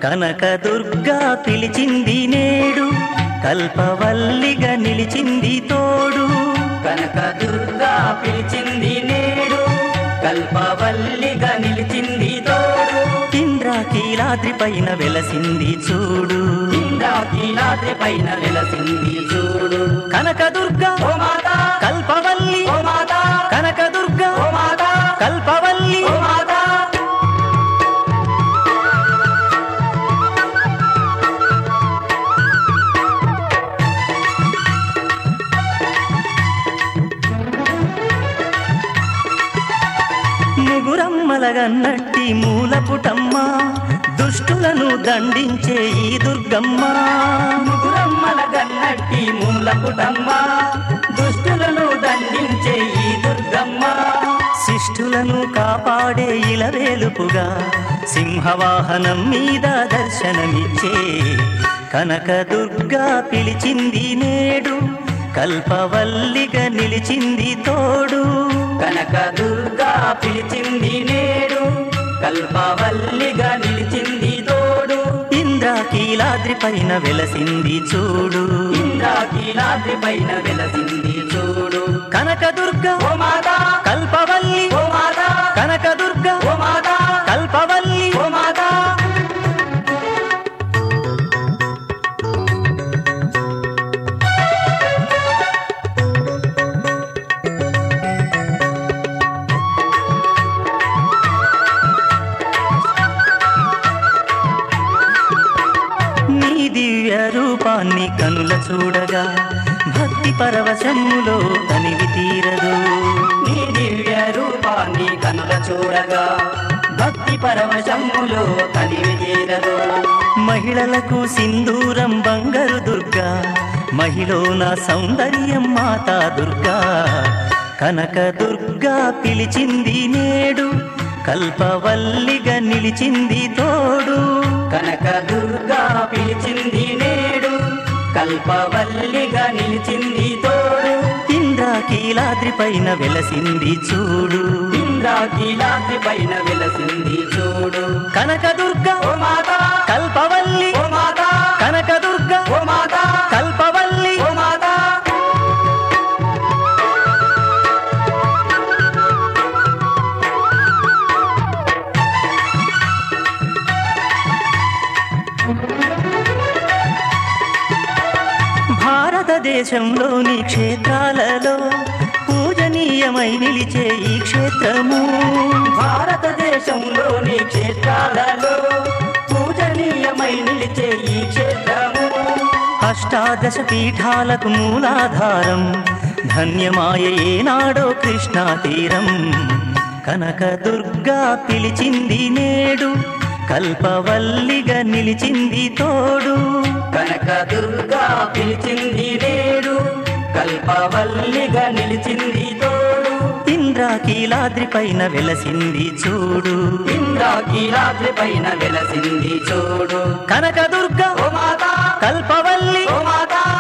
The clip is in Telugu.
కనకదుర్గా పిలిచింది నేడు కల్పవల్లిగా నిలిచింది తోడు కనక దుర్గా పిలిచింది నేడు కల్పవల్లిగా నిలిచింది తోడు ఇంద్రాకీలాద్రి పైన వెలసింది చూడు ఇంద్రాకీలాద్రి పైన వెలసింది చూడు కనకదుర్గా ఓ మాత కల్పవల్లి ఓ మాత కనకదుర్గా ఓ మాత కల్పవల్లి ఓ మాత ముగురమ్మలగన్నట్టి మూలపుటమ్మ దుష్టులను దండించే ఈ దుర్గమ్మ ముగురమ్మల గన్నట్టి మూలపుటమ్మ దుష్టులను దండించే ఈ దుర్గమ్మ శిష్టులను కాపాడే ఇలవేలుపుగా సింహవాహనం మీద దర్శనమిచ్చే కనకదుర్గా పిలిచింది నేడు కల్పవల్లిగా నిలిచింది తోడు కనక దుర్గా పిలిచింది నేడు కల్పవల్లిగా నిలిచింది తోడు ఇంద్రాకీలాద్రి పైన వెలసింది చూడు ఇంద్రాకీలాద్రి పైన వెలసింది చూడు కనకదుర్గా ఓ మాత కల్పవల్లి ఓ మాత కనకదుర్గా ఓ మాత కల్పవల్లి ఓ మాత నీ దివ్య రూపాన్ని కనుల చూడగా భక్తి పరవశములో తనివి తీరదు నీ దివ్య రూపాన్ని కనుల చూడగా భక్తి పరవశములో కలివి తీరదు మహిళలకు సింధూరం బంగారు దుర్గా మహిళన సౌందర్యం మాతా దుర్గా కనక దుర్గా పిలిచింది నేడు కల్పవల్లిగా నిలిచింది తోడు కనక దుర్గా పిలిచింది నేడు కల్పవల్లిగా నిలిచింది తోడు ఇంద్రాకీలాద్రి పైన వెలసింది చూడు ఇంద్రాకీలాద్రి పైన వెలసింది చూడు కనకదుర్గా ఓ మాత కల్పవల్లి ఓ మాత కనకదుర్గా ఓ మాత కల్పవల్లి ఓ మాత భారతదేశంలోని క్షేత్రాలలో పూజనీయమై నిలిచే ఈ క్షేత్రము భారతదేశంలోని క్షేత్రాలలో పూజనీయమై నిలిచే ఈ క్షేత్రము అష్టాదశ పీఠాలకు మూలాధారం ధన్యమాయ ఏనాడో కృష్ణా తీరం కనక దుర్గా పిలిచింది నేడు కల్పవల్లిగా నిలిచింది తోడు కనక దుర్గా పిలిచింది నేడు కల్పవల్లిగా నిలిచింది తోడు ఇంద్రాకీలాద్రి పైన వెలసింది చూడు ఇంద్రాకీలాద్రి పైన వెలసింది చూడు కనకదుర్గా ఓ మాత కల్పవల్లి ఓ మాత